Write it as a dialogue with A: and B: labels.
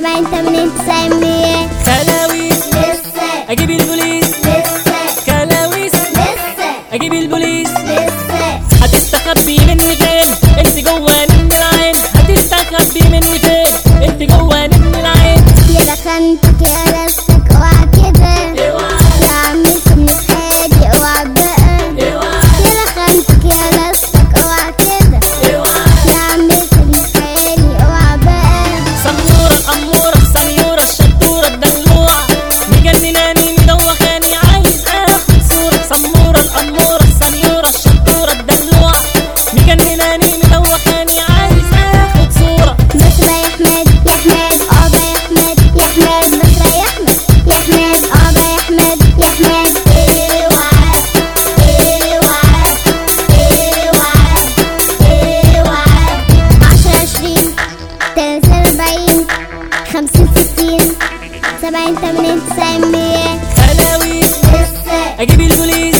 A: سبعين تمانين تسعين مية
B: كلاويس
A: لسه
B: اجيب البوليس
A: لسه
B: كلاويس
A: لسه
B: اجيب البوليس
A: لسه
B: هتستخبي مني فين انت جوه نمن العين هتستخبي مني فين انت جوه نمن العين
A: يا خنتك يا راسك اوعى كده
B: اوعى
A: يا عمي سيبني في حالي اوعى بقى
B: اوعى
A: يا خنتك يا راسك اوعى كده
B: اوعى
A: يا عمي سيبني في حالي اوعى بقى
B: سمورة الأمورة السنيورة الشطورة الدلوعة مجنناني مدوخاني عايز اخد صورة سمورة الأمورة السنيورة الشطورة الدلوعة مجنناني مدوخاني عايز اخد صورة
A: مصر يا احمد يا احمد ابا يا احمد يا احمد مصر يا احمد يا احمد ابا يا احمد يا احمد اوعى اوعى اوعى اوعى عشرة عشرين تلاتة اربعين خمسين ستين سبعين تمانين تسعين مية
B: خلاويس
A: لسه
B: اجيب البوليس